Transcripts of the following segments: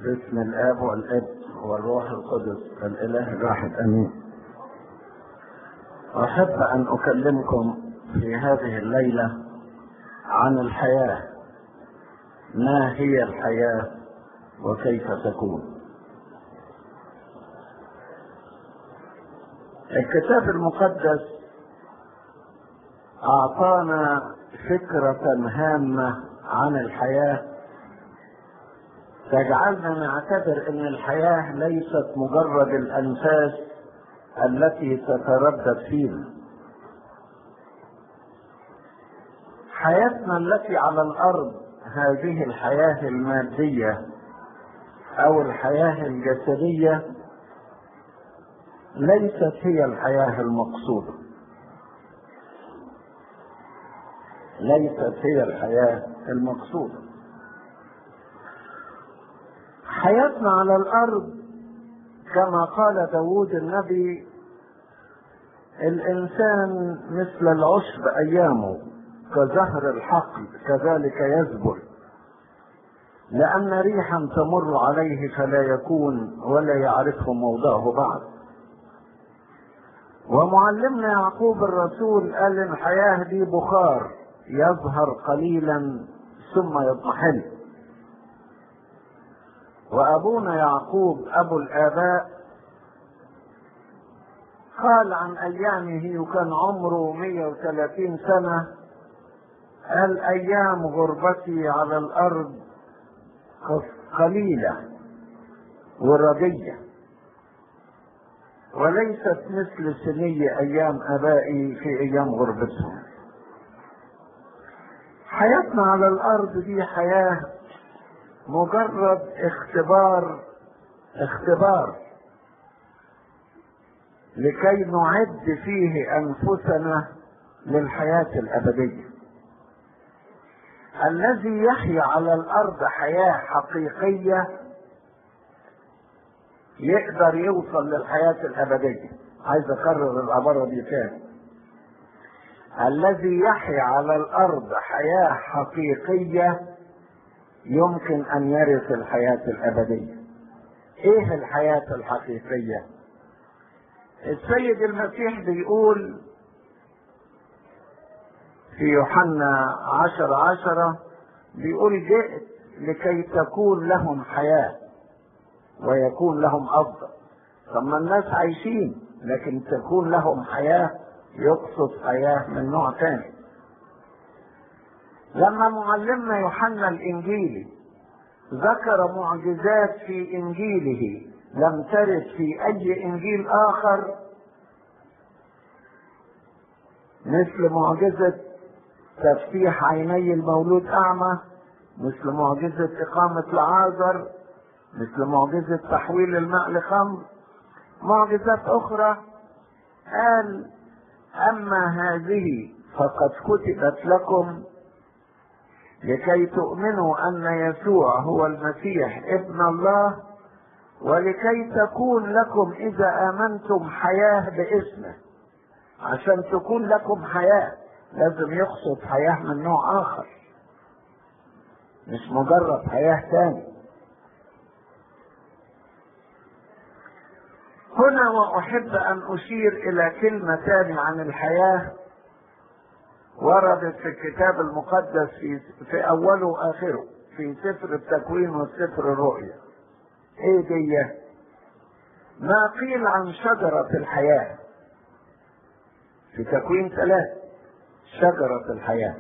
باسم الاب والابن والروح القدس الاله الواحد امين احب ان اكلمكم في هذه الليله عن الحياه ما هي الحياه وكيف تكون الكتاب المقدس اعطانا فكره هامه عن الحياه تجعلنا نعتبر ان الحياه ليست مجرد الانفاس التي تتردد فينا حياتنا التي على الارض هذه الحياه الماديه او الحياه الجسديه ليست هي الحياه المقصوده ليست هي الحياه المقصوده حياتنا على الارض كما قال داود النبي الانسان مثل العشب ايامه كزهر الحقل كذلك يزبل لان ريحا تمر عليه فلا يكون ولا يعرفه موضعه بعد ومعلمنا يعقوب الرسول قال الحياه دي بخار يظهر قليلا ثم يضمحل وابونا يعقوب ابو الاباء قال عن ايامه وكان عمره 130 سنه قال ايام غربتي على الارض قليله ورديه وليست مثل سني ايام ابائي في ايام غربتهم حياتنا على الارض دي حياه مجرد اختبار اختبار لكي نعد فيه انفسنا للحياه الابديه الذي يحيا على الارض حياه حقيقيه يقدر يوصل للحياه الابديه عايز اكرر العباره دي تاني الذي يحيا على الارض حياه حقيقيه يمكن ان يرث الحياه الابديه ايه الحياه الحقيقيه السيد المسيح بيقول في يوحنا عشر عشرة بيقول جئت لكي تكون لهم حياة ويكون لهم أفضل ثم الناس عايشين لكن تكون لهم حياة يقصد حياة من نوع ثاني لما معلمنا يوحنا الإنجيلي ذكر معجزات في إنجيله لم ترد في أي إنجيل آخر مثل معجزة تفتيح عيني المولود أعمى مثل معجزة إقامة العازر مثل معجزة تحويل الماء لخمر معجزات أخرى قال أما هذه فقد كتبت لكم لكي تؤمنوا أن يسوع هو المسيح ابن الله ولكي تكون لكم إذا آمنتم حياة باسمه عشان تكون لكم حياة لازم يقصد حياة من نوع آخر مش مجرد حياة تاني هنا وأحب أن أشير إلى كلمة تاني عن الحياة وردت في الكتاب المقدس في, في أوله وآخره في سفر التكوين وسفر الرؤيا إيه دي؟ ما قيل عن شجرة الحياة في تكوين ثلاثة شجرة الحياة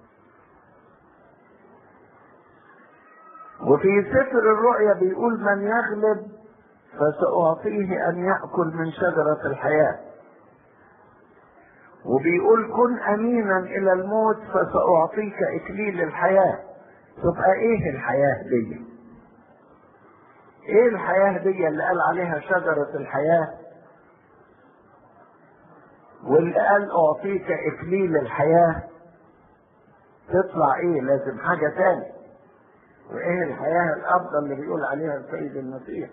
وفي سفر الرؤيا بيقول من يغلب فسأعطيه أن يأكل من شجرة الحياة وبيقول كن أمينا إلى الموت فسأعطيك إكليل الحياة تبقى إيه الحياة دي؟ إيه الحياة دي اللي قال عليها شجرة الحياة؟ واللي قال اعطيك اكليل الحياة تطلع ايه لازم حاجة تاني وايه الحياة الافضل اللي بيقول عليها السيد المسيح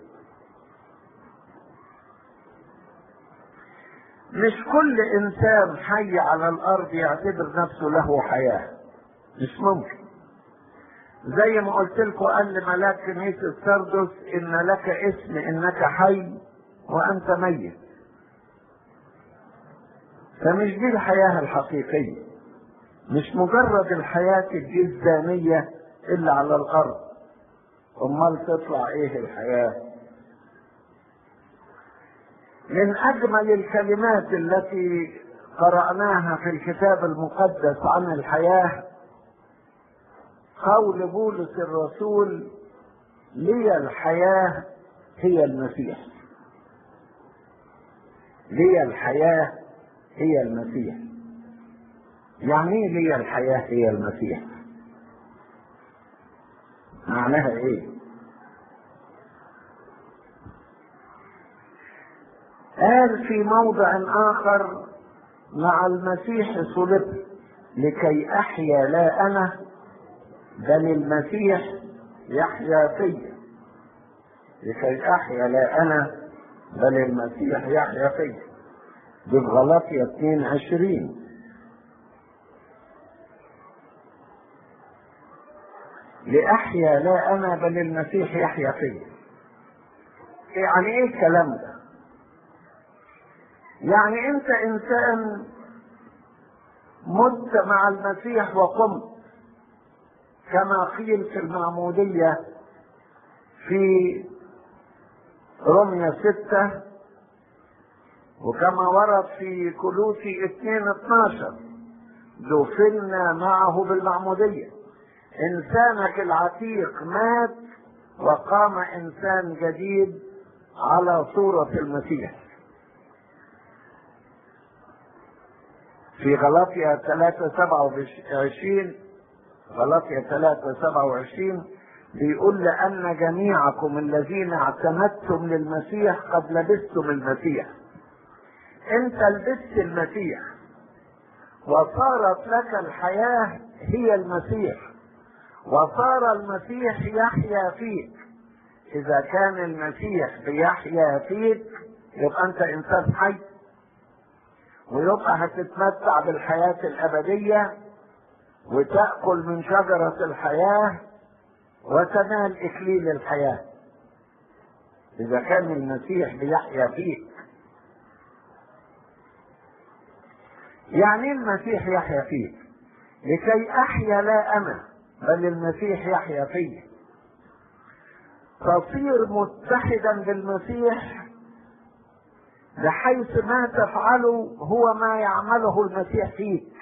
مش كل انسان حي على الارض يعتبر نفسه له حياة مش ممكن زي ما قلت لكم قال لملاك كنيسة سردس إن لك اسم إنك حي وأنت ميت فمش دي الحياة الحقيقية مش مجرد الحياة الجزدانية اللي على الأرض أمال تطلع إيه الحياة من أجمل الكلمات التي قرأناها في الكتاب المقدس عن الحياة قول بولس الرسول لي الحياة هي المسيح لي الحياة هي المسيح يعني ايه لي الحياة هي المسيح معناها ايه قال في موضع اخر مع المسيح صلبت لكي احيا لا انا بل المسيح يحيا فيا لكي احيا لا انا بل المسيح يحيا فيا دي في غلطية 22 لأحيا لا أنا بل المسيح يحيا فيا يعني إيه الكلام ده؟ يعني أنت إنسان مت مع المسيح وقمت كما قيل في المعمودية في رمية ستة وكما ورد في كلوسي اثنين اتناشر دفنا معه بالمعمودية انسانك العتيق مات وقام انسان جديد على صورة المسيح في غلطية ثلاثة سبعة وعشرين غلطية ثلاثة سبعة وعشرين بيقول لأن جميعكم الذين اعتمدتم للمسيح قد لبستم المسيح انت لبست المسيح وصارت لك الحياة هي المسيح وصار المسيح يحيا فيك اذا كان المسيح بيحيا فيك يبقى انت انسان حي ويبقى هتتمتع بالحياة الابدية وتأكل من شجرة الحياة وتنال اكليل الحياة اذا كان المسيح بيحيا فيك يعني المسيح يحيا فيك لكي احيا لا انا بل المسيح يحيا فيا تصير متحدا بالمسيح بحيث ما تفعله هو ما يعمله المسيح فيك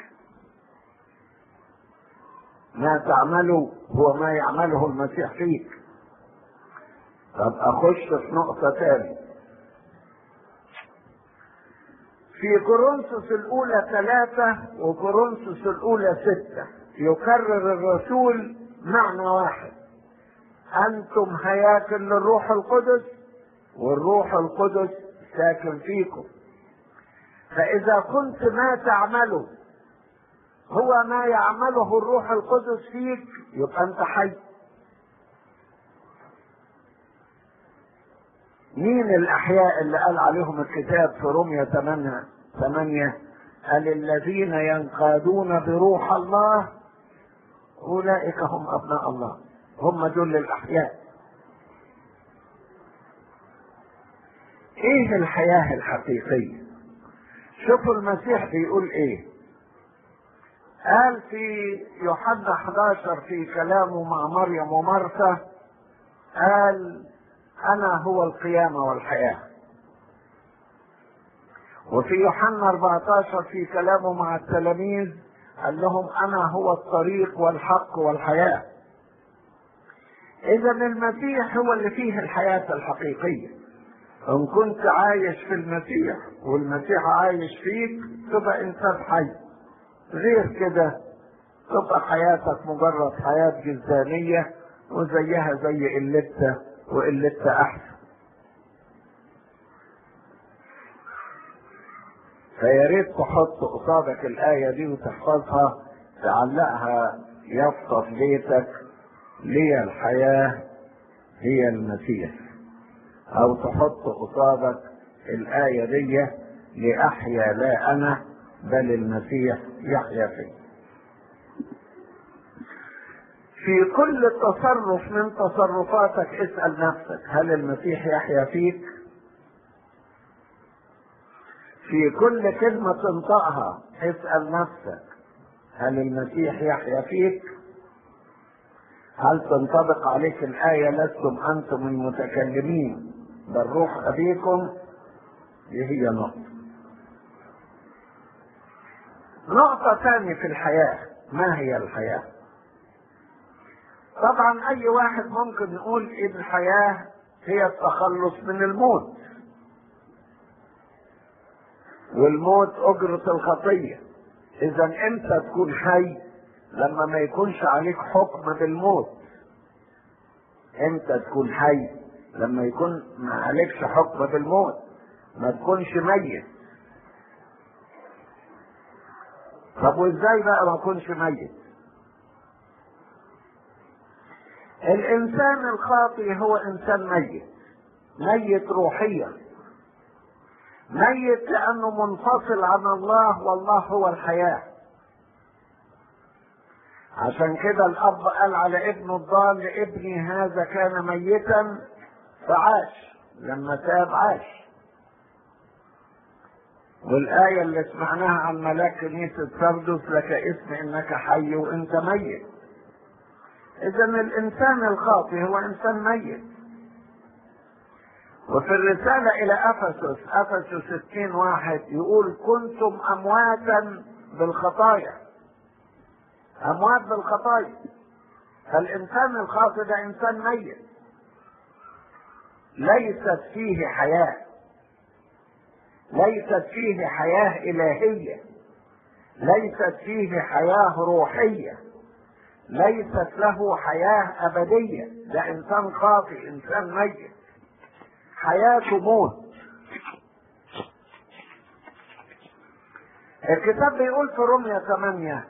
ما تعمله هو ما يعمله المسيح فيك طب اخش في نقطة تاني في كورنثوس الاولى ثلاثة وكورنثوس الاولى ستة يكرر الرسول معنى واحد انتم هياكل للروح القدس والروح القدس ساكن فيكم فاذا كنت ما تعمله هو ما يعمله الروح القدس فيك يبقى انت حي مين الاحياء اللي قال عليهم الكتاب في رومية 8 8 قال الذين ينقادون بروح الله اولئك هم ابناء الله هم دول الاحياء ايه الحياة الحقيقية شوفوا المسيح بيقول ايه قال في يوحنا 11 في كلامه مع مريم ومرثا قال انا هو القيامة والحياة وفي يوحنا 14 في كلامه مع التلاميذ قال لهم انا هو الطريق والحق والحياة اذا المسيح هو اللي فيه الحياة الحقيقية ان كنت عايش في المسيح والمسيح عايش فيك تبقى انسان حي غير كده تبقى حياتك مجرد حياة جزدانية وزيها زي قلتها وقلتها احسن فيا ريت تحط قصادك الآية دي وتحفظها تعلقها يافطة في بيتك لي الحياة هي المسيح أو تحط قصادك الآية دي لأحيا لا أنا بل المسيح يحيا فيه في كل تصرف من تصرفاتك اسأل نفسك هل المسيح يحيا فيك في كل كلمة تنطقها اسأل نفسك هل المسيح يحيا فيك هل تنطبق عليك الآية لستم أنتم المتكلمين بل روح أبيكم دي هي نقطة نقطة ثانية في الحياة ما هي الحياة طبعا أي واحد ممكن يقول إن الحياة هي التخلص من الموت والموت أجرة الخطية إذا أنت تكون حي لما ما يكونش عليك حكم بالموت أنت تكون حي لما يكون ما عليكش حكم بالموت ما تكونش ميت طب وازاي بقى ما اكونش ميت الانسان الخاطئ هو انسان ميت ميت روحيا ميت لانه منفصل عن الله والله هو الحياه عشان كده الاب قال على ابنه الضال لابني هذا كان ميتا فعاش لما تاب عاش والآية اللي سمعناها عن ملاك كنيسة سردس لك اسم إنك حي وإنت ميت. إذا الإنسان الخاطئ هو إنسان ميت. وفي الرسالة إلى أفسس أفسس 60 واحد يقول كنتم أمواتا بالخطايا. أموات بالخطايا. فالإنسان الخاطئ ده إنسان ميت. ليست فيه حياه ليست فيه حياة إلهية ليست فيه حياة روحية ليست له حياة أبدية ده إنسان خاطئ إنسان ميت حياته موت الكتاب بيقول في روميا 8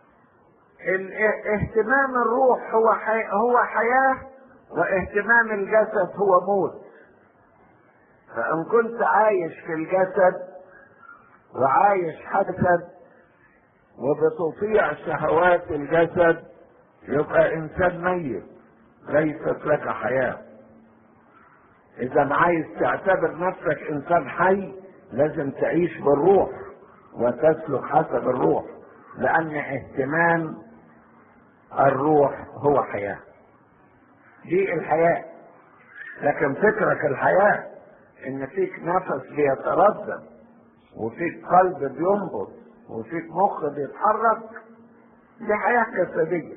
اهتمام الروح هو حي... هو حياة واهتمام الجسد هو موت فإن كنت عايش في الجسد وعايش حسد وبتطيع شهوات الجسد يبقى إنسان ميت ليست لك حياة إذا عايز تعتبر نفسك إنسان حي لازم تعيش بالروح وتسلك حسب الروح لأن اهتمام الروح هو حياة دي الحياة لكن فكرك الحياه ان فيك نفس بيتردد وفيك قلب بينبض وفيك مخ بيتحرك دي حياة جسدية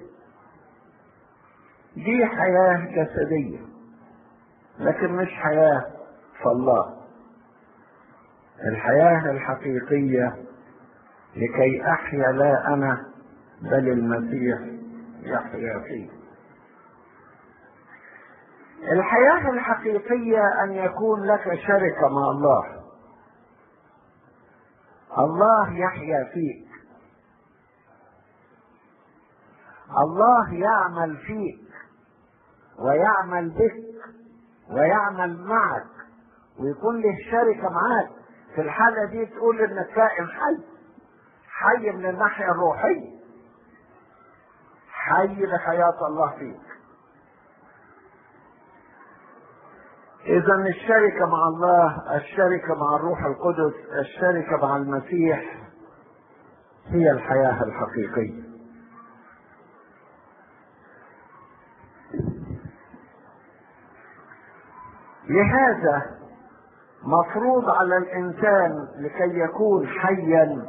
دي حياة جسدية لكن مش حياة في الله الحياة الحقيقية لكي أحيا لا أنا بل المسيح يحيا فيه الحياة الحقيقية أن يكون لك شركة مع الله الله يحيا فيك الله يعمل فيك ويعمل بك ويعمل معك ويكون له شركة معاك في الحالة دي تقول انك كائن حي حي من الناحية الروحية حي لحياة الله فيك إذا الشركة مع الله الشركة مع الروح القدس الشركة مع المسيح هي الحياة الحقيقية لهذا مفروض على الإنسان لكي يكون حيا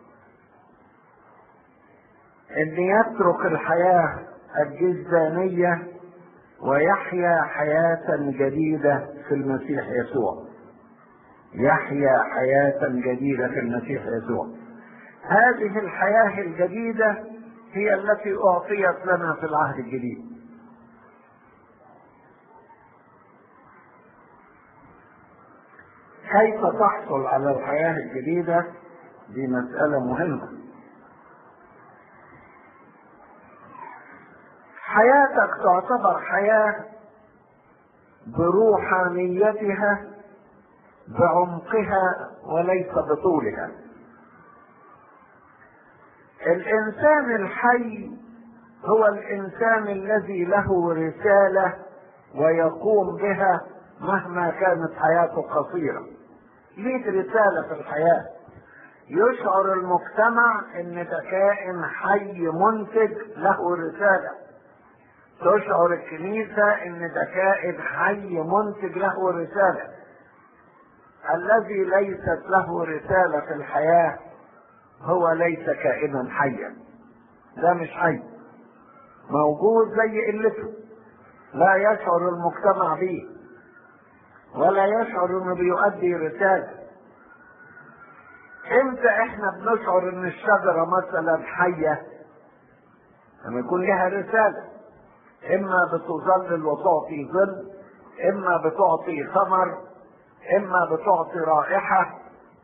أن يترك الحياة الجزدانية ويحيا حياة جديدة في المسيح يسوع يحيا حياة جديدة في المسيح يسوع هذه الحياة الجديدة هي التي أعطيت لنا في العهد الجديد كيف تحصل على الحياة الجديدة دي مسألة مهمة حياتك تعتبر حياة بروحانيتها بعمقها وليس بطولها الإنسان الحي هو الانسان الذي له رساله ويقوم بها مهما كانت حياته قصيره ليك رساله في الحياه يشعر المجتمع ان ده كائن حي منتج له رساله تشعر الكنيسه ان ده كائن حي منتج له رساله الذي ليست له رساله في الحياه هو ليس كائنا حيا ده مش حي موجود زي قلته لا يشعر المجتمع به ولا يشعر انه بيؤدي رساله امتى احنا بنشعر ان الشجره مثلا حيه لما يكون لها رساله اما بتظلل وتعطي ظل اما بتعطي ثمر اما بتعطي رائحه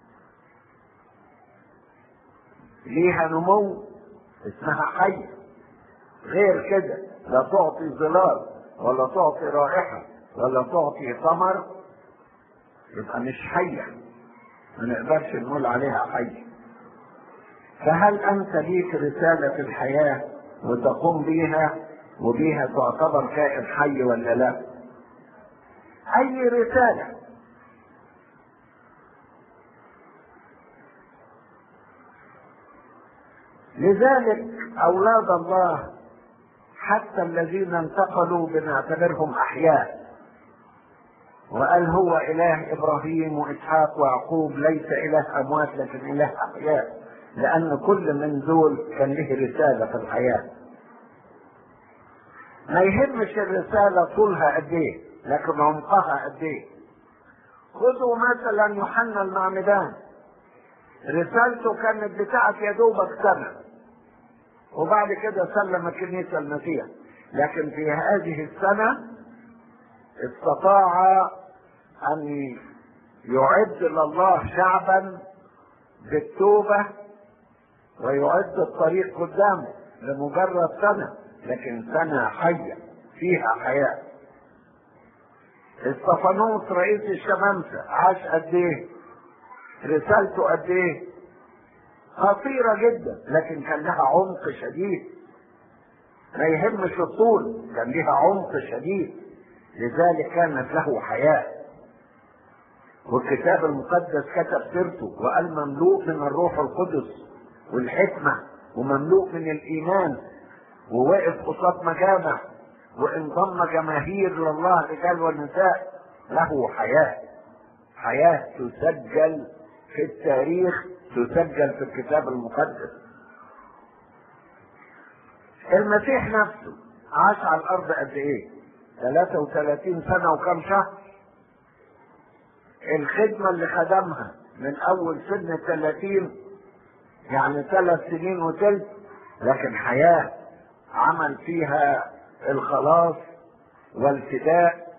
ليها نمو اسمها حيه غير كده لا تعطي ظلال ولا تعطي رائحه ولا تعطي ثمر يبقى مش حيه ما نقدرش نقول عليها حيه فهل انت ليك رساله في الحياه وتقوم بيها وبيها تعتبر كائن حي ولا لا اي رساله لذلك اولاد الله حتى الذين انتقلوا بنعتبرهم احياء وقال هو اله ابراهيم واسحاق ويعقوب ليس اله اموات لكن اله احياء لان كل من دول كان له رساله في الحياه ما يهمش الرساله طولها قد ايه لكن عمقها قد ايه خذوا مثلا يوحنا المعمدان رسالته كانت بتاعت يا دوبك سنه وبعد كده سلم الكنيسه المسيح لكن في هذه السنه استطاع ان يعد لله شعبا بالتوبه ويعد الطريق قدامه لمجرد سنه لكن سنه حيه فيها حياه استفانوس رئيس الشمامسه عاش قد ايه رسالته قد ايه خطيره جدا لكن كان لها عمق شديد ما يهمش الطول كان لها عمق شديد لذلك كانت له حياه والكتاب المقدس كتب سيرته وقال مملوء من الروح القدس والحكمه ومملوء من الايمان ووقف قصاد مجامع وانضم جماهير لله رجال ونساء له حياه حياه تسجل في التاريخ تسجل في الكتاب المقدس المسيح نفسه عاش على الارض قد ايه 33 سنه وكم شهر الخدمه اللي خدمها من اول سن 30 يعني ثلاث سنين وثلث لكن حياه عمل فيها الخلاص والفداء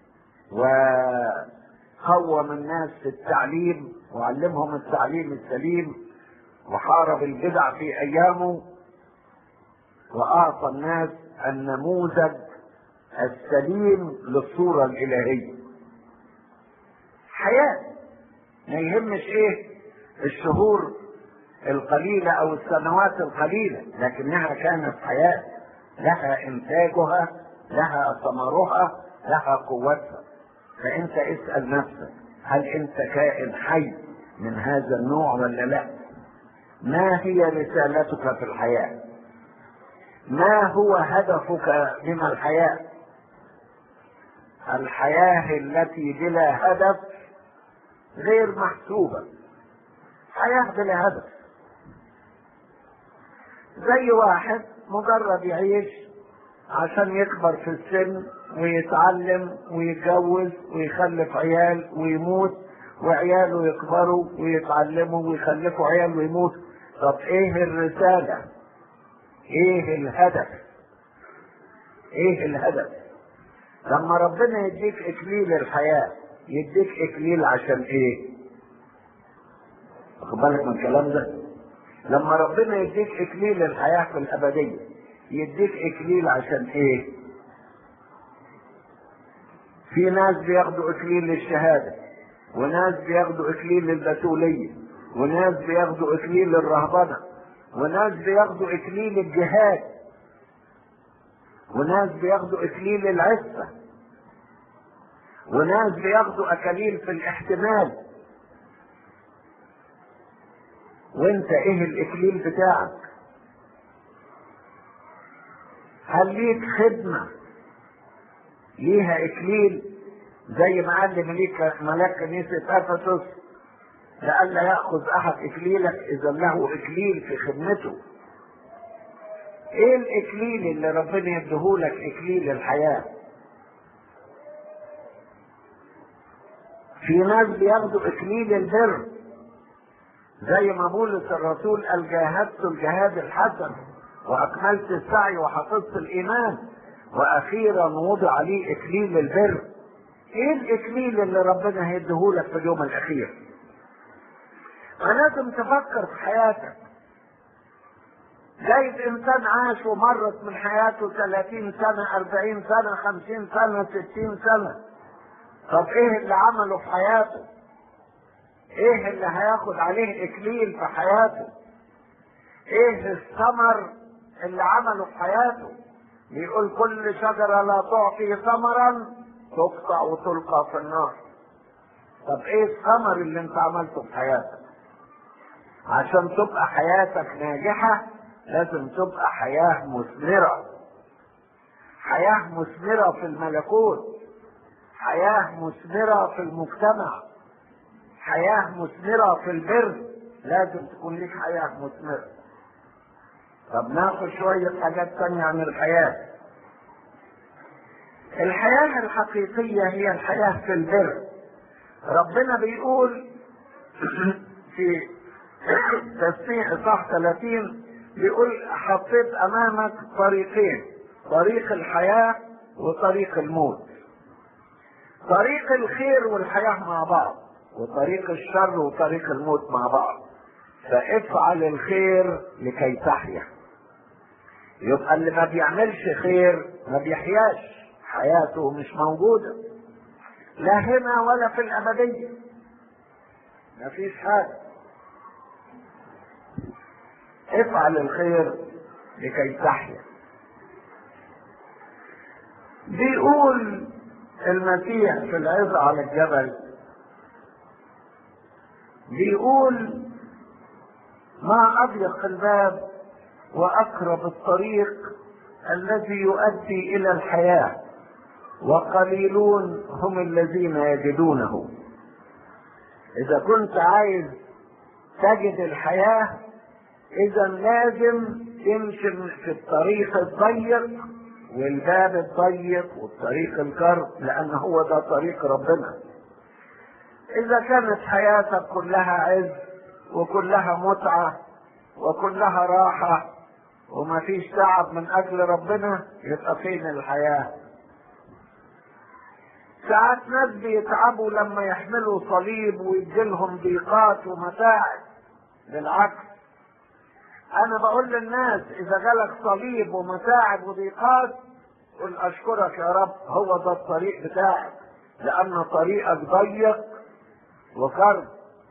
وقوم الناس في التعليم وعلمهم التعليم السليم وحارب البدع في ايامه واعطى الناس النموذج السليم للصوره الالهيه حياه ما يهمش ايه الشهور القليله او السنوات القليله لكنها كانت حياه لها انتاجها لها ثمرها لها قوتها فانت اسال نفسك هل انت كائن حي من هذا النوع ولا لا ما هي رسالتك في الحياه ما هو هدفك من الحياه الحياه التي بلا هدف غير محسوبه حياه بلا هدف زي واحد مجرد يعيش عشان يكبر في السن ويتعلم ويتجوز ويخلف عيال ويموت وعياله يكبروا ويتعلموا ويخلفوا عيال ويموت طب ايه الرسالة ايه الهدف ايه الهدف لما ربنا يديك اكليل الحياة يديك اكليل عشان ايه واخد بالك من الكلام ده لما ربنا يديك اكليل الحياة في الابدية يديك اكليل عشان ايه في ناس بياخدوا اكليل للشهادة وناس بياخدوا اكليل للبتولية وناس بياخدوا اكليل للرهبنة وناس بياخدوا اكليل الجهاد وناس بياخدوا اكليل العفة وناس بياخدوا اكاليل في الاحتمال وانت ايه الاكليل بتاعك هل ليك خدمة ليها اكليل زي ما قال مليك ملاك كنيسة افسس لئلا يأخذ احد اكليلك اذا له اكليل في خدمته ايه الاكليل اللي ربنا يديهولك اكليل الحياة في ناس بياخدوا اكليل البر زي ما بولس الرسول قال جاهدت الجهاد الحسن واكملت السعي وحفظت الايمان واخيرا وضع لي اكليل البر ايه الاكليل اللي ربنا هيديهولك في اليوم الاخير فلازم تفكر في حياتك جايز انسان عاش ومرت من حياته 30 سنة 40 سنة 50 سنة 60 سنة طب ايه اللي عمله في حياته ايه اللي هياخد عليه اكليل في حياته ايه الثمر اللي عمله في حياته بيقول كل شجرة لا تعطي ثمرا تقطع وتلقى في النار طب ايه الثمر اللي انت عملته في حياتك عشان تبقى حياتك ناجحة لازم تبقى حياة مثمرة حياة مثمرة في الملكوت حياة مثمرة في المجتمع حياة مثمرة في البر لازم تكون لك حياة مثمرة طب ناخد شوية حاجات تانية عن الحياة الحياة الحقيقية هي الحياة في البر ربنا بيقول في تسبيح صح 30 بيقول حطيت امامك طريقين طريق الحياة وطريق الموت طريق الخير والحياة مع بعض وطريق الشر وطريق الموت مع بعض فافعل الخير لكي تحيا يبقى اللي ما بيعملش خير ما بيحياش حياته مش موجودة لا هنا ولا في الأبدية مفيش حاجة افعل الخير لكي تحيا بيقول المسيح في العظة على الجبل بيقول ما أضيق الباب وأقرب الطريق الذي يؤدي إلى الحياة وقليلون هم الذين يجدونه إذا كنت عايز تجد الحياة إذا لازم تمشي في الطريق الضيق والباب الضيق والطريق الكرب لأن هو ده طريق ربنا إذا كانت حياتك كلها عز وكلها متعة وكلها راحة وما فيش تعب من أجل ربنا يبقى فين الحياة ساعات ناس بيتعبوا لما يحملوا صليب ويجيلهم ضيقات ومتاعب بالعكس انا بقول للناس اذا جالك صليب ومتاعب وضيقات قل اشكرك يا رب هو ده الطريق بتاعك لان طريقك ضيق وكرب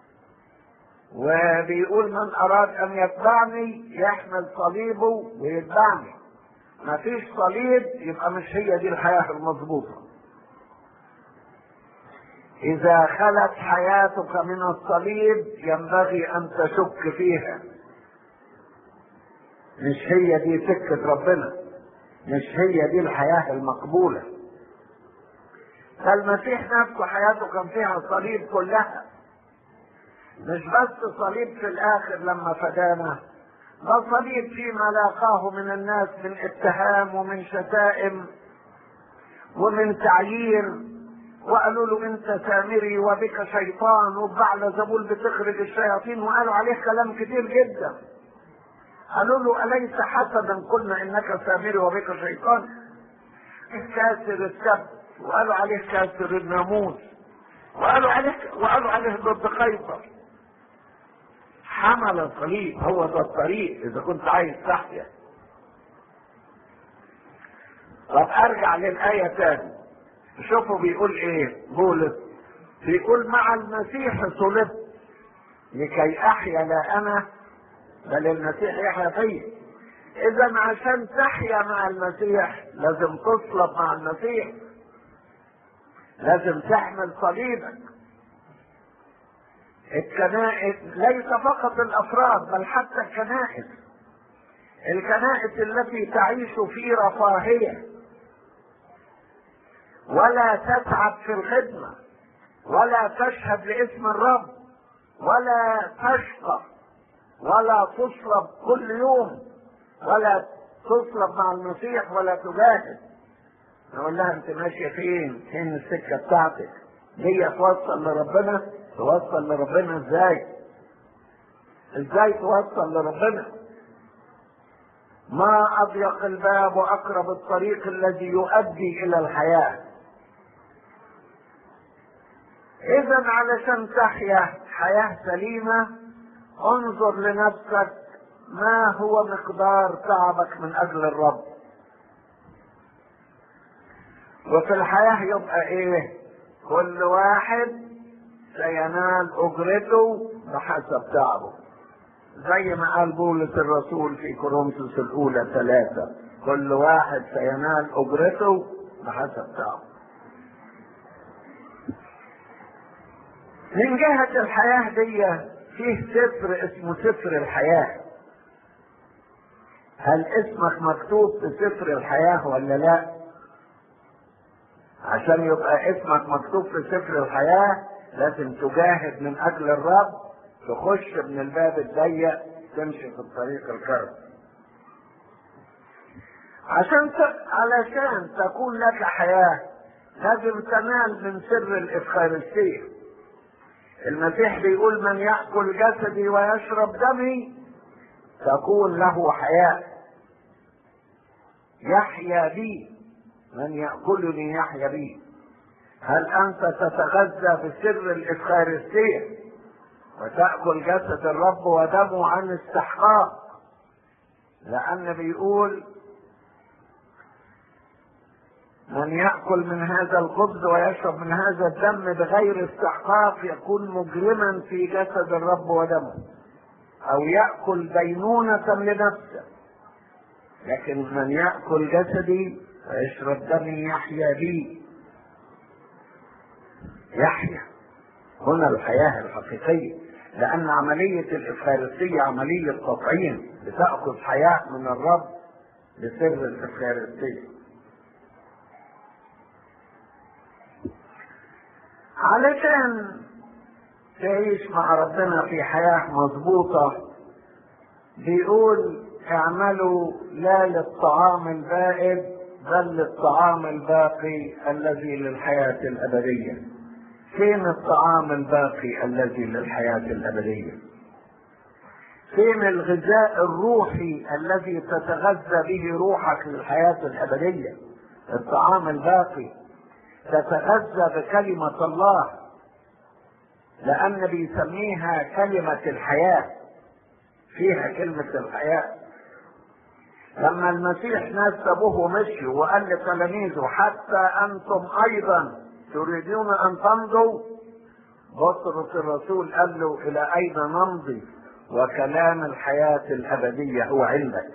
وبيقول من اراد ان يتبعني يحمل صليبه ويتبعني ما فيش صليب يبقى مش هي دي الحياة المظبوطة اذا خلت حياتك من الصليب ينبغي ان تشك فيها مش هي دي سكة ربنا مش هي دي الحياة المقبولة فالمسيح نفسه حياته كان فيها صليب كلها مش بس صليب في الاخر لما فدانا ده صليب فيما لاقاه من الناس من اتهام ومن شتائم ومن تعيير وقالوا له انت سامري وبك شيطان وبعل زبول بتخرج الشياطين وقالوا عليه كلام كتير جدا قالوا له أليس حسدا قلنا إنك سامري وبك شيطان كاسر السبت وقالوا عليه كاسر الناموس وقالوا عليه وقالوا عليه ضد قيصر حمل الصليب هو ده الطريق إذا كنت عايز تحيا طب أرجع للآية تاني شوفوا بيقول إيه بولس بيقول مع المسيح صلبت لكي أحيا لا أنا بل المسيح يحيا فيا اذا عشان تحيا مع المسيح لازم تصلب مع المسيح لازم تحمل صليبك الكنائس ليس فقط الافراد بل حتى الكنائس الكنائس التي تعيش في رفاهيه ولا تتعب في الخدمه ولا تشهد لاسم الرب ولا تشقى ولا تصلب كل يوم ولا تصلب مع المسيح ولا تجاهد نقول لها انت ماشيه فين؟ فين السكه بتاعتك؟ هي توصل لربنا توصل لربنا ازاي؟ ازاي توصل لربنا؟ ما اضيق الباب واقرب الطريق الذي يؤدي الى الحياه. اذا علشان تحيا حياه سليمه انظر لنفسك ما هو مقدار تعبك من اجل الرب وفي الحياة يبقى ايه كل واحد سينال اجرته بحسب تعبه زي ما قال بولس الرسول في كورنثوس الاولى ثلاثة كل واحد سينال اجرته بحسب تعبه من جهة الحياة دي فيه سفر اسمه سفر الحياة هل اسمك مكتوب في سفر الحياة ولا لا عشان يبقى اسمك مكتوب في سفر الحياة لازم تجاهد من اجل الرب تخش من الباب الضيق تمشي في الطريق الكرب عشان ت... علشان تكون لك حياة لازم تنال من سر الإفخارستية المسيح بيقول من يأكل جسدي ويشرب دمي تكون له حياة يحيا بي من يأكلني يحيا بي هل أنت تتغذى بسر الإفخارستية وتأكل جسد الرب ودمه عن استحقاق لأن بيقول من يأكل من هذا الخبز ويشرب من هذا الدم بغير استحقاق يكون مجرما في جسد الرب ودمه أو يأكل دينونة لنفسه لكن من يأكل جسدي ويشرب دمي يحيا بي يحيا هنا الحياة الحقيقية لأن عملية الإفخارستية عملية تطعيم بتأخذ حياة من الرب بسر الإفخارستية علشان تعيش مع ربنا في حياة مضبوطة بيقول اعملوا لا للطعام البائد بل للطعام الباقي الذي للحياة الأبدية فين الطعام الباقي الذي للحياة الأبدية فين الغذاء الروحي الذي تتغذى به روحك للحياة الأبدية الطعام الباقي تتغذى بكلمة الله لأن بيسميها كلمة الحياة فيها كلمة الحياة لما المسيح ناس سابوه ومشي وقال لتلاميذه حتى أنتم أيضا تريدون أن تمضوا بطرس الرسول قال له إلى أين نمضي وكلام الحياة الأبدية هو عندك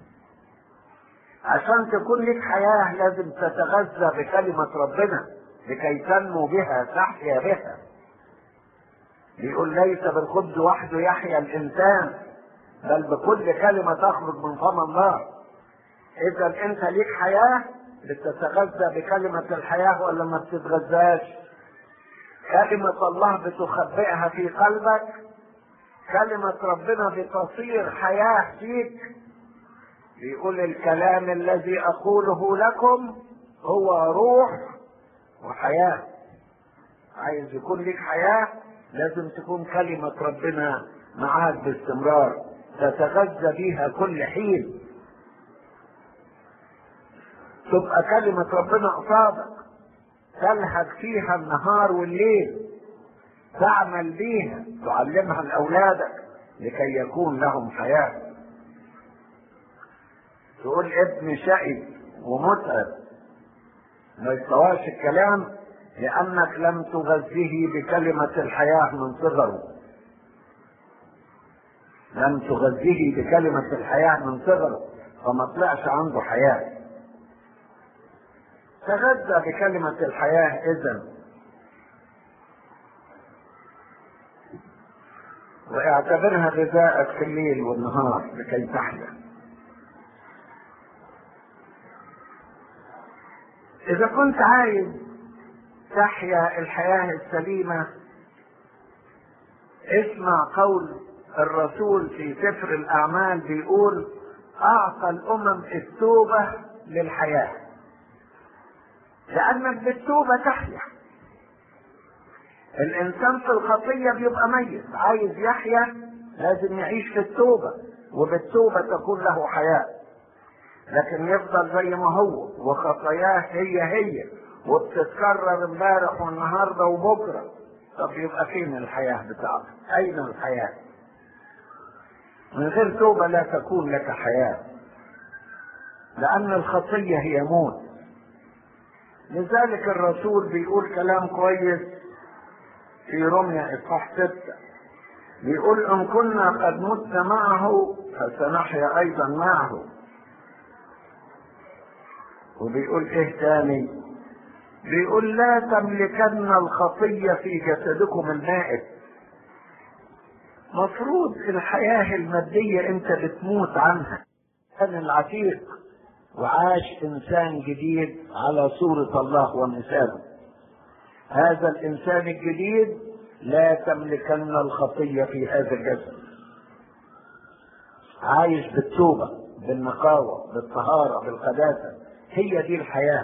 عشان تكون لك حياة لازم تتغذى بكلمة ربنا لكي تنمو بها تحيا بها بيقول ليس بالخبز وحده يحيا الإنسان بل بكل كلمة تخرج من فم الله إذا أنت ليك حياة بتتغذى بكلمة الحياة ولا ما بتتغذاش كلمة الله بتخبئها في قلبك كلمة ربنا بتصير حياة فيك بيقول الكلام الذي أقوله لكم هو روح وحياة عايز يكون لك حياة لازم تكون كلمة ربنا معاك باستمرار تتغذى بيها كل حين تبقى كلمة ربنا قصادك تلهج فيها النهار والليل تعمل بيها تعلمها لأولادك لكي يكون لهم حياة تقول ابن شقي ومتعب ما يستواش الكلام لأنك لم تغذيه بكلمة الحياة من صغره لم تغذيه بكلمة الحياة من صغره فما طلعش عنده حياة تغذى بكلمة الحياة إذا واعتبرها غذاءك في الليل والنهار لكي تحيا إذا كنت عايز تحيا الحياة السليمة اسمع قول الرسول في سفر الأعمال بيقول أعطى الأمم التوبة للحياة لأنك بالتوبة تحيا الإنسان في الخطية بيبقى ميت عايز يحيا لازم يعيش في التوبة وبالتوبة تكون له حياة لكن يفضل زي ما هو وخطاياه هي هي وبتتكرر امبارح والنهارده وبكره طب يبقى فين الحياه بتاعته؟ اين الحياه؟ من غير توبه لا تكون لك حياه لان الخطيه هي موت لذلك الرسول بيقول كلام كويس في رمية إصحاح ستة بيقول إن كنا قد متنا معه فسنحيا أيضا معه وبيقول ايه تاني بيقول لا تملكن الخطية في جسدكم المائت مفروض الحياة المادية انت بتموت عنها كان العتيق وعاش انسان جديد على صورة الله ومثاله هذا الانسان الجديد لا تملكن الخطية في هذا الجسد عايش بالتوبة بالنقاوة بالطهارة بالقداسة هي دي الحياة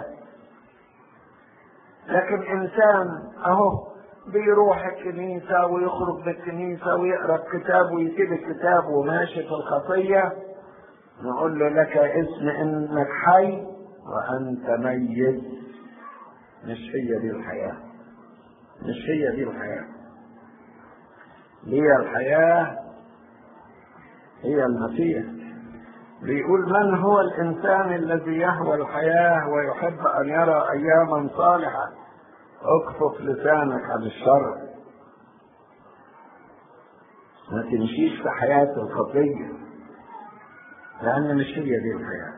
لكن إنسان أهو بيروح الكنيسة ويخرج بالكنيسة ويقرأ الكتاب ويسيب الكتاب وماشي في الخطية نقول له لك اسم إنك حي وأنت ميت مش هي دي الحياة مش هي دي الحياة هي الحياة هي المسيح بيقول من هو الإنسان الذي يهوى الحياة ويحب أن يرى أياما صالحة اكفف لسانك عن الشر ما تمشيش في حياة الخطية لأن مش هي دي الحياة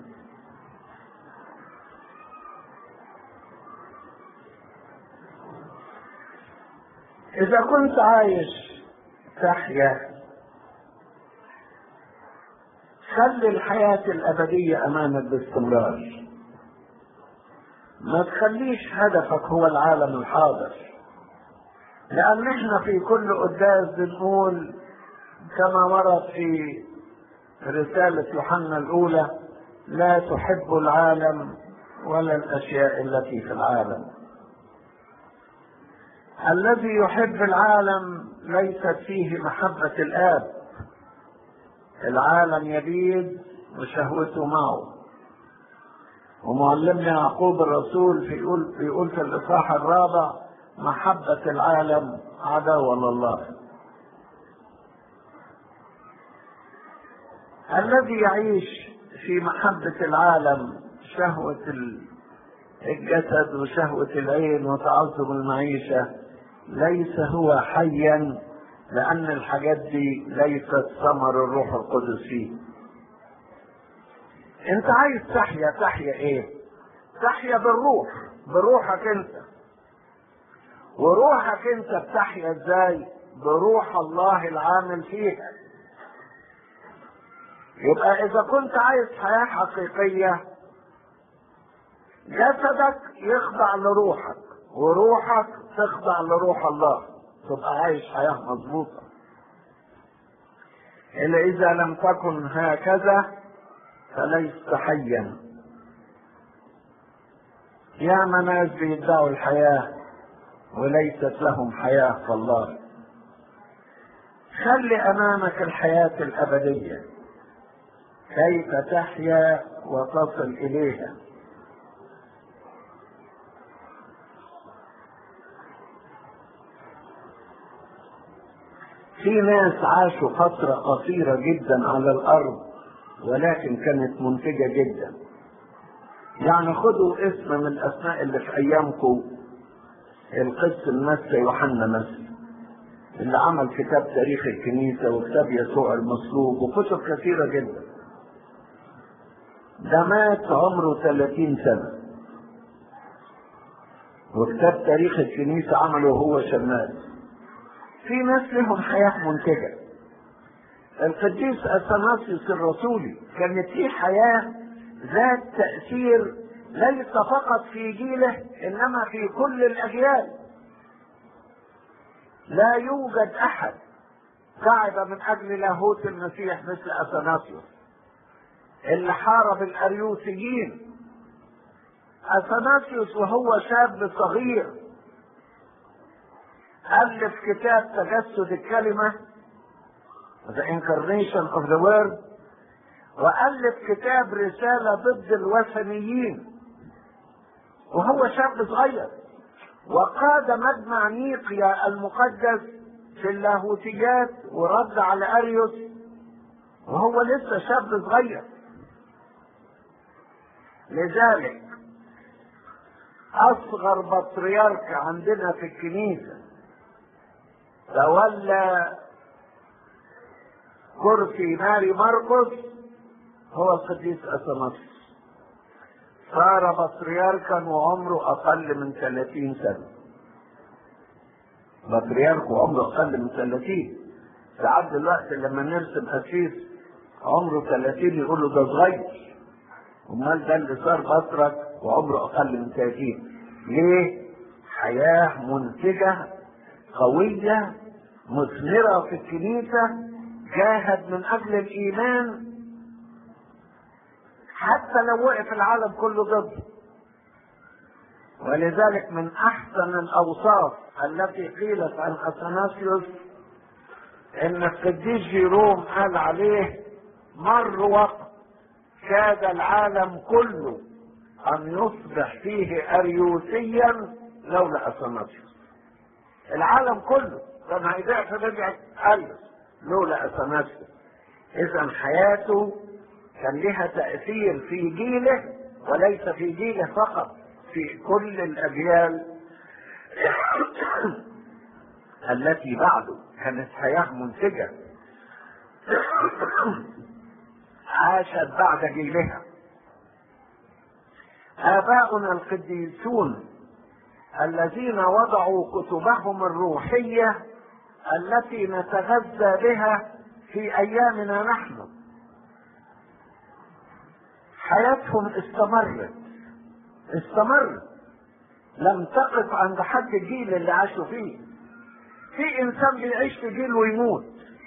إذا كنت عايش تحيا خلي الحياة الأبدية أمامك باستمرار ما تخليش هدفك هو العالم الحاضر لأن احنا في كل قداس بنقول كما ورد في رسالة يوحنا الأولى لا تحب العالم ولا الأشياء التي في العالم الذي يحب العالم ليست فيه محبة الآب العالم يبيد وشهوته معه ومعلمنا يعقوب الرسول بيقول بيقول في الاصحاح الرابع محبة العالم عداوة لله الذي يعيش في محبة العالم شهوة الجسد وشهوة العين وتعظم المعيشة ليس هو حيا لأن الحاجات دي ليست ثمر الروح القدس فيه. أنت عايز تحيا تحيا إيه؟ تحيا بالروح بروحك أنت. وروحك أنت بتحيا إزاي؟ بروح الله العامل فيها. يبقى إذا كنت عايز حياة حقيقية جسدك يخضع لروحك وروحك تخضع لروح الله تبقى عايش حياة مظبوطة إلا إذا لم تكن هكذا فليست حيا يا ناس بيدعوا الحياة وليست لهم حياة في الله خلي أمامك الحياة الأبدية كيف تحيا وتصل إليها في ناس عاشوا فترة قصيرة جدا على الأرض ولكن كانت منتجة جدا يعني خدوا اسم من الأسماء اللي في أيامكم القس المسا يوحنا مسا اللي عمل كتاب تاريخ الكنيسة وكتاب يسوع المصلوب وكتب كثيرة جدا ده مات عمره 30 سنة وكتاب تاريخ الكنيسة عمله هو شمال في ناس لهم حياة منتجة القديس اثناسيوس الرسولي كانت فيه حياة ذات تأثير ليس فقط في جيله انما في كل الاجيال لا يوجد احد تعب من اجل لاهوت المسيح مثل اثناسيوس اللي حارب الاريوسيين اثناسيوس وهو شاب صغير الف كتاب تجسد الكلمه The Incarnation of the Word وألف كتاب رسالة ضد الوثنيين وهو شاب صغير وقاد مجمع نيقيا المقدس في اللاهوتيات ورد على أريوس وهو لسه شاب صغير لذلك أصغر بطريرك عندنا في الكنيسة تولى كرسي ماري مرقس هو القديس اثناسيوس صار بطريركا وعمره اقل من 30 سنه بطريرك وعمره اقل من 30 ساعات دلوقتي لما نرسم قسيس عمره 30 يقولوا ده صغير امال ده اللي صار بطرك وعمره اقل من 30 ليه؟ حياه منتجه قويه مثمره في الكنيسه جاهد من اجل الايمان حتى لو وقف العالم كله ضده ولذلك من احسن الاوصاف التي قيلت عن اثناسيوس ان القديس جيروم قال عليه مر وقت كاد العالم كله ان يصبح فيه اريوسيا لولا اثناسيوس العالم كله كان هيضيع في رجعه اريوس لولا اثناسيوس اذا حياته كان لها تاثير في جيله وليس في جيله فقط في كل الاجيال التي بعده كانت حياه منتجه عاشت بعد جيلها اباؤنا القديسون الذين وضعوا كتبهم الروحيه التي نتغذى بها في ايامنا نحن حياتهم استمرت استمرت لم تقف عند حد الجيل اللي عاشوا فيه في انسان بيعيش في جيل ويموت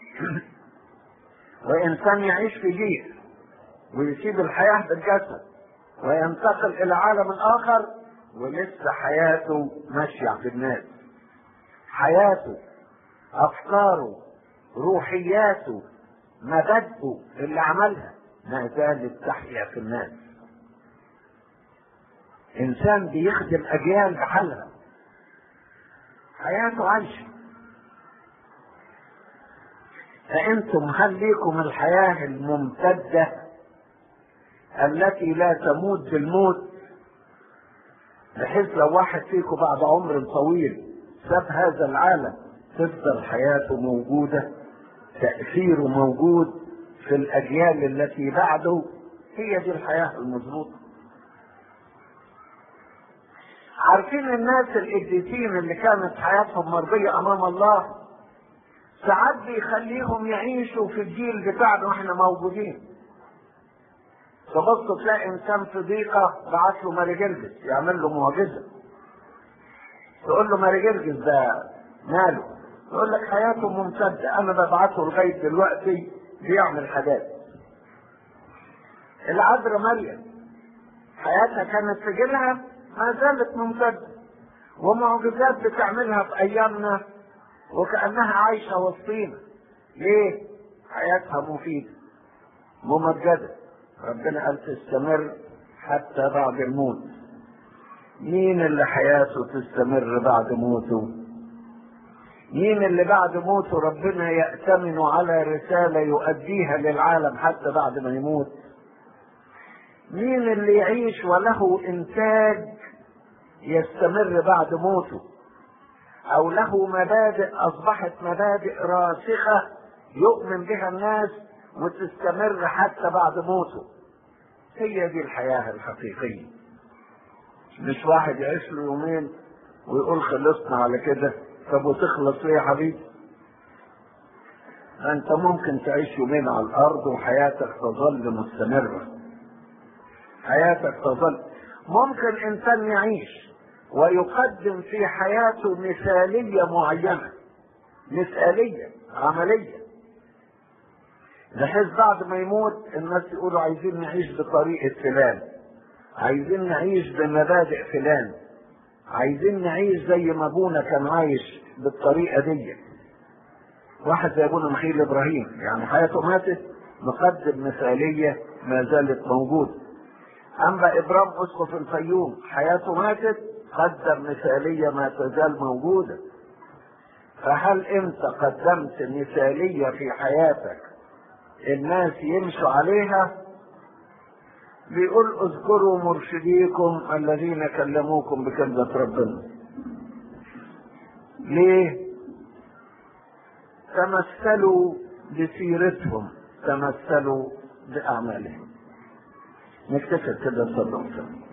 وانسان يعيش في جيل ويسيب الحياه بالجسد وينتقل الى عالم اخر ولسه حياته ماشيه في الناس حياته افكاره روحياته مبادئه اللي عملها ما زالت تحيا في الناس انسان بيخدم اجيال بحالها حياته عايشه فانتم هل ليكم الحياه الممتده التي لا تموت بالموت بحيث لو واحد فيكم بعد عمر طويل ساب هذا العالم تفضل حياته موجوده تاثيره موجود في الاجيال التي بعده هي دي الحياه المظبوطه عارفين الناس القديسين اللي كانت حياتهم مرضيه امام الله ساعات بيخليهم يعيشوا في الجيل بتاعنا واحنا موجودين تبص تلاقي انسان في ضيقه بعت له ماري جرجس يعمل له معجزه تقول له ماري جرجس ده ماله يقول لك حياته ممتده انا ببعته لغايه دلوقتي بيعمل حاجات العذراء مريم حياتها كانت في جيلها ما زالت ممتده ومعجزات بتعملها في ايامنا وكانها عايشه وسطينا ليه حياتها مفيده ممجده ربنا قال تستمر حتى بعد الموت مين اللي حياته تستمر بعد موته مين اللي بعد موته ربنا يأتمن على رسالة يؤديها للعالم حتى بعد ما يموت مين اللي يعيش وله إنتاج يستمر بعد موته أو له مبادئ أصبحت مبادئ راسخة يؤمن بها الناس وتستمر حتى بعد موته هي دي الحياة الحقيقية مش واحد يعيش له يومين ويقول خلصنا على كده طب وتخلص ليه يا حبيبي انت ممكن تعيش يومين على الارض وحياتك تظل مستمرة حياتك تظل ممكن انسان يعيش ويقدم في حياته مثالية معينة مثالية عملية بحيث بعد ما يموت الناس يقولوا عايزين نعيش بطريقة فلان عايزين نعيش بمبادئ فلان عايزين نعيش زي ما ابونا كان عايش بالطريقة دي واحد زي ابونا مخيل ابراهيم يعني حياته ماتت مقدم مثالية ما زالت موجودة اما ابرام اسقف الفيوم حياته ماتت قدم مثالية ما تزال موجودة فهل انت قدمت مثالية في حياتك الناس يمشوا عليها بيقول اذكروا مرشديكم الذين كلموكم بكلمة ربنا ليه تمثلوا بسيرتهم تمثلوا بأعمالهم نكتفي كده صلى الله عليه وسلم